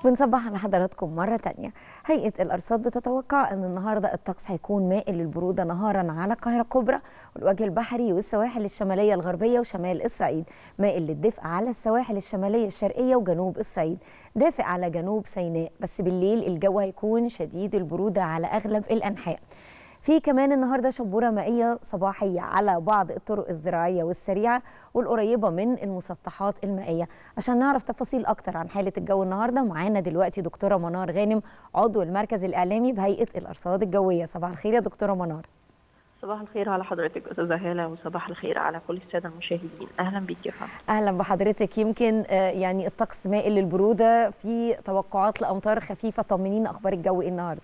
بنصبح على حضراتكم مرة تانية هيئة الأرصاد بتتوقع أن النهاردة الطقس هيكون مائل للبرودة نهارا على القاهرة الكبرى والوجه البحري والسواحل الشمالية الغربية وشمال الصعيد مائل للدفء على السواحل الشمالية الشرقية وجنوب الصعيد دافئ على جنوب سيناء بس بالليل الجو هيكون شديد البرودة على أغلب الأنحاء في كمان النهارده شبوره مائيه صباحيه على بعض الطرق الزراعيه والسريعه والقريبه من المسطحات المائيه عشان نعرف تفاصيل اكتر عن حاله الجو النهارده معانا دلوقتي دكتوره منار غانم عضو المركز الاعلامي بهيئه الارصاد الجويه صباح الخير يا دكتوره منار صباح الخير على حضرتك استاذه هاله وصباح الخير على كل الساده المشاهدين اهلا بيك يا فندم اهلا بحضرتك يمكن يعني الطقس مائل للبروده في توقعات لامطار خفيفه طمنينا اخبار الجو ايه النهارده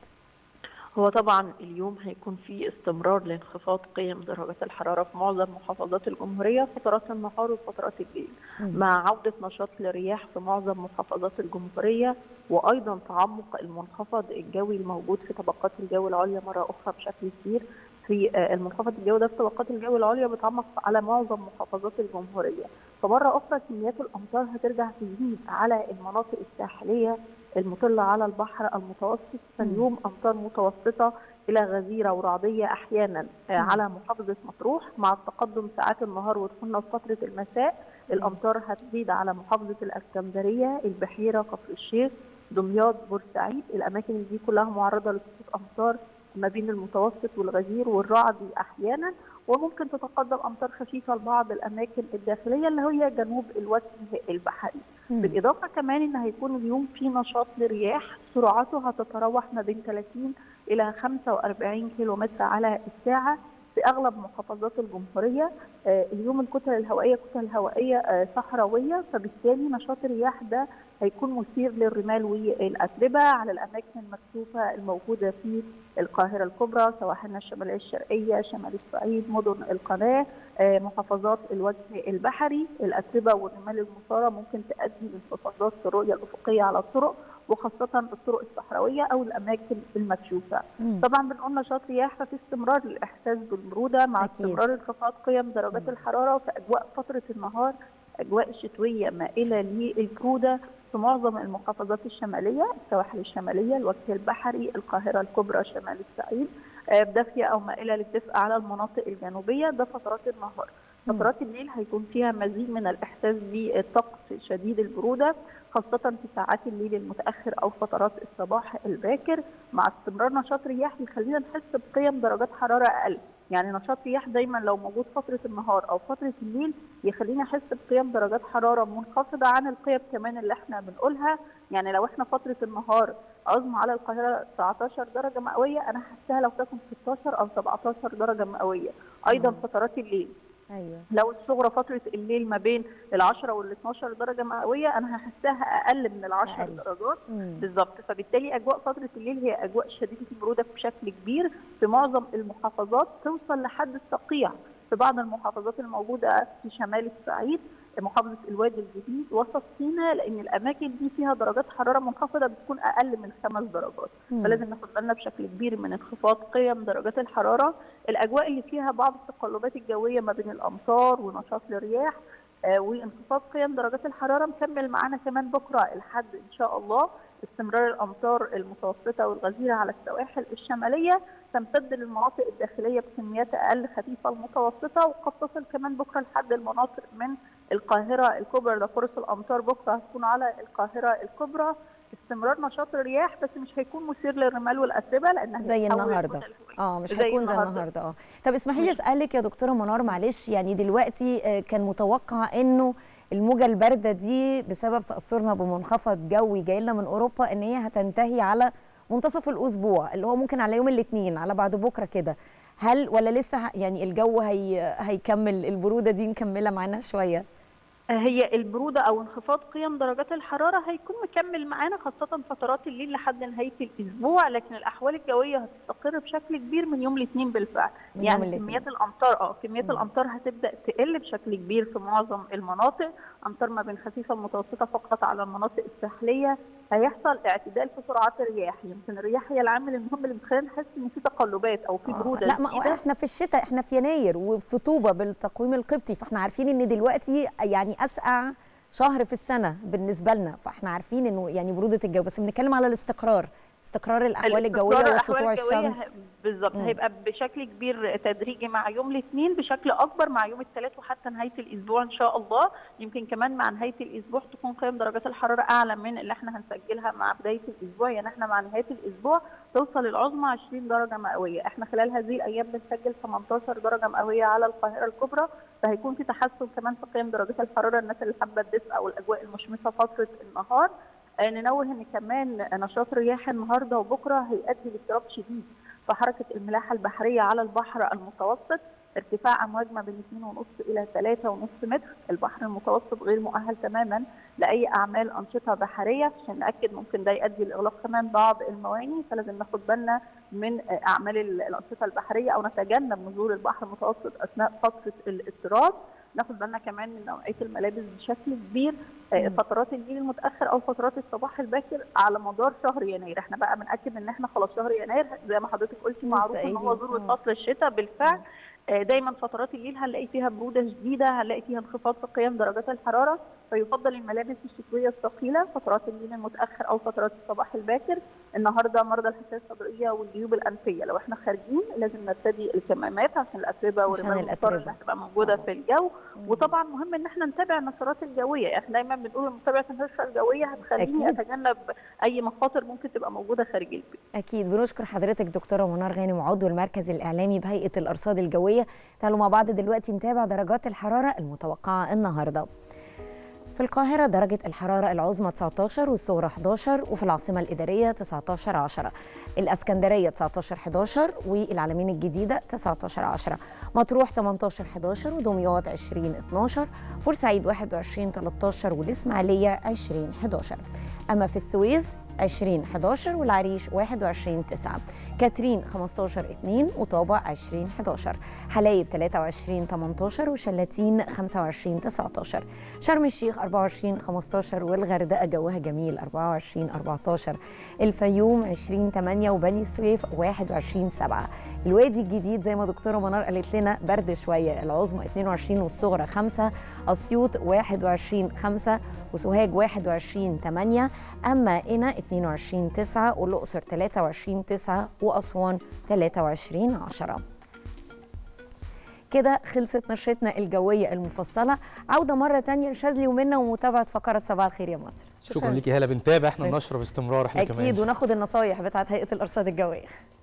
هو طبعا اليوم هيكون في استمرار لانخفاض قيم درجات الحراره في معظم محافظات الجمهوريه فترات النهار وفترات الليل مع عوده نشاط الرياح في معظم محافظات الجمهوريه وايضا تعمق المنخفض الجوي الموجود في طبقات الجو العليا مره اخرى بشكل كبير في المنخفض الجوي ده في طبقات الجو العليا بيتعمق على معظم محافظات الجمهوريه فمره اخرى كميات الامطار هترجع تزيد على المناطق الساحليه المطلة على البحر المتوسط فاليوم أمطار متوسطة إلى غزيرة ورعدية أحيانا على محافظة مطروح مع التقدم ساعات النهار ودخولنا في فترة المساء الأمطار هتزيد على محافظة الأسكندرية البحيرة كفر الشيخ دمياط بورسعيد الأماكن دي كلها معرضة لسقوط أمطار ما بين المتوسط والغزير والرعد احيانا وممكن تتقدم امطار خفيفه لبعض الاماكن الداخليه اللي هي جنوب الوجه البحري. مم. بالاضافه كمان ان هيكون اليوم في نشاط لرياح سرعته هتتراوح ما بين 30 الى 45 كيلومتر على الساعه في اغلب محافظات الجمهوريه آه اليوم الكتل الهوائيه كتل هوائيه آه صحراويه فبالتالي نشاط الرياح ده هيكون مثير للرمال والاتربه على الاماكن المكشوفه الموجوده في القاهره الكبرى سواحلنا الشماليه الشرقيه شمال الصعيد مدن القناه آه محافظات الوجه البحري الاتربه والرمال المثاره ممكن تؤدي لانخفاضات في الرؤيه الافقيه على الطرق وخاصة الطرق الصحراوية أو الأماكن المكشوفة. مم. طبعا بنقول نشاط رياح ففي استمرار للإحساس بالبرودة مع أكيد. استمرار انخفاض قيم درجات مم. الحرارة في أجواء فترة النهار أجواء شتوية مائلة للبرودة في معظم المحافظات الشمالية السواحل الشمالية الوجه البحري القاهرة الكبرى شمال الصعيد بدافية أو مائلة للدفء على المناطق الجنوبية ده فترات النهار. فترات الليل هيكون فيها مزيد من الاحساس بالطقس شديد البروده خاصه في ساعات الليل المتاخر او فترات الصباح الباكر مع استمرار نشاط رياح بيخلينا نحس بقيم درجات حراره اقل يعني نشاط رياح دايما لو موجود فتره النهار او فتره الليل يخليني احس بقيم درجات حراره منخفضه عن القيم كمان اللي احنا بنقولها يعني لو احنا فتره النهار عظمى على القاهره 19 درجه مئويه انا هحسها لو تكن 16 او 17 درجه مئويه ايضا فترات الليل ايوه لو الصغرى فتره الليل ما بين ال 10 وال 12 درجه مئويه انا هحسها اقل من ال 10 درجات بالظبط فبالتالي اجواء فتره الليل هي اجواء شديده البروده بشكل كبير في معظم المحافظات توصل لحد الصقيع في بعض المحافظات الموجوده في شمال الصعيد محافظه الوادي الجديد وسط سيناء لان الاماكن دي فيها درجات حراره منخفضه بتكون اقل من خمس درجات مم. فلازم ناخد بالنا بشكل كبير من انخفاض قيم درجات الحراره الاجواء اللي فيها بعض التقلبات الجويه ما بين الامطار ونشاط الرياح آه وانخفاض قيم درجات الحراره مكمل معانا كمان بكره الحد ان شاء الله استمرار الامطار المتوسطه والغزيره على السواحل الشماليه تمتد للمناطق الداخليه بكميات اقل خفيفه المتوسطه وقد تصل كمان بكره لحد المناطق من القاهره الكبرى ده فرص الامطار بكره هتكون على القاهره الكبرى استمرار نشاط الرياح بس مش هيكون مثير للرمال والاتربه لانها زي النهارده اه مش هيكون زي النهارده اه طب اسمحي لي اسالك يا دكتوره منار معلش يعني دلوقتي كان متوقع انه الموجه البارده دي بسبب تاثرنا بمنخفض جوي جاي لنا من اوروبا ان هي هتنتهي على منتصف الاسبوع اللي هو ممكن على يوم الاثنين على بعد بكره كده هل ولا لسه يعني الجو هي هيكمل البروده دي مكمله معانا شويه هي البروده او انخفاض قيم درجات الحراره هيكون مكمل معانا خاصه فترات الليل لحد نهايه الاسبوع لكن الاحوال الجويه هتستقر بشكل كبير من يوم الاثنين بالفعل يعني كميات الامطار اه كميات الامطار هتبدا تقل بشكل كبير في معظم المناطق امطار ما بين خفيفه ومتوسطه فقط على المناطق الساحليه هيحصل اعتدال في سرعات الرياح يمكن الرياح هي العامل المهم اللي بيخلينا نحس ان في تقلبات او في بروده لا ما احنا في الشتاء احنا في يناير وفي طوبه بالتقويم القبطي فاحنا عارفين ان دلوقتي يعني اسقع شهر في السنه بالنسبه لنا فاحنا عارفين انه يعني بروده الجو بس بنتكلم على الاستقرار استقرار الاحوال الجويه وسطوع الشمس بالظبط هيبقى بشكل كبير تدريجي مع يوم الاثنين بشكل اكبر مع يوم الثلاث وحتى نهايه الاسبوع ان شاء الله يمكن كمان مع نهايه الاسبوع تكون قيم درجات الحراره اعلى من اللي احنا هنسجلها مع بدايه الاسبوع يعني احنا مع نهايه الاسبوع توصل العظمى 20 درجه مئويه احنا خلال هذه الايام بنسجل 18 درجه مئويه على القاهره الكبرى فهيكون في تحسن كمان في قيم درجات الحراره الناس اللي حابه الدفء او الاجواء المشمسه فتره النهار ننوه ان كمان نشاط رياح النهارده وبكره هيؤدي لاضطراب شديد في حركه الملاحه البحريه على البحر المتوسط ارتفاع امواج ما بين 2.5 الى 3.5 متر، البحر المتوسط غير مؤهل تماما لاي اعمال انشطه بحريه عشان ناكد ممكن ده يؤدي لاغلاق كمان بعض المواني فلازم ناخد بالنا من اعمال الانشطه البحريه او نتجنب نزول البحر المتوسط اثناء فتره الاضطراب. ناخد بالنا كمان من نوعيه الملابس بشكل كبير فترات الليل المتاخر او فترات الصباح الباكر على مدار شهر يناير احنا بقى بناكد ان احنا خلاص شهر يناير زي ما حضرتك قلتي معروف ان هو ذروه فصل الشتاء بالفعل دايما فترات الليل هنلاقي فيها بروده شديده هنلاقي فيها انخفاض في قيم درجات الحراره فيفضل الملابس الشتويه الثقيله فترات الليل المتاخر او فترات الصباح الباكر النهارده مرضى الحساسيه الصدريه والجيوب الانفيه لو احنا خارجين لازم نرتدي الكمامات عشان الاتربه ورمال المطر اللي هتبقى موجوده أوه. في الجو وطبعا مهم ان احنا نتابع النشرات الجويه احنا دايما بنقول متابعه النشره الجويه هتخليني أكيد. اتجنب اي مخاطر ممكن تبقى موجوده خارج البيت اكيد بنشكر حضرتك دكتوره منار غانم عضو المركز الاعلامي بهيئه الارصاد الجويه تعالوا مع بعض دلوقتي نتابع درجات الحراره المتوقعه النهارده في القاهرة درجة الحرارة العظمى 19 والصغرى 11 وفي العاصمة الإدارية 19 10 الأسكندرية 19 11 والعلمين الجديدة 19 10 مطروح 18 11 ودمياط 20 12 بورسعيد 21 13 والإسماعيلية 20 11 أما في السويس 20 11 والعريش 21 9 كاترين 15 2 وطابع 20 11 حلايب 23 18 وشلاتين 25 19 شرم الشيخ 24 15 والغردقه جوها جميل 24 14 الفيوم 20 8 وبني سويف 21 7 الوادي الجديد زي ما دكتوره منار قالت لنا برد شويه العظمى 22 والصغرى 5 اسيوط 21 5 وسوهاج 21 8 اما قنا 22 9 والاقصر 23 9 واسوان 23 10 كده خلصت نشرتنا الجويه المفصله عوده مره تانية لشاذلي ومنا ومتابعه فقره صباح الخير يا مصر شكرا, شكرا ليكي هاله بنتابع احنا النشره باستمرار احنا أكيد كمان اكيد وناخد النصايح بتاعت هيئه الارصاد الجويه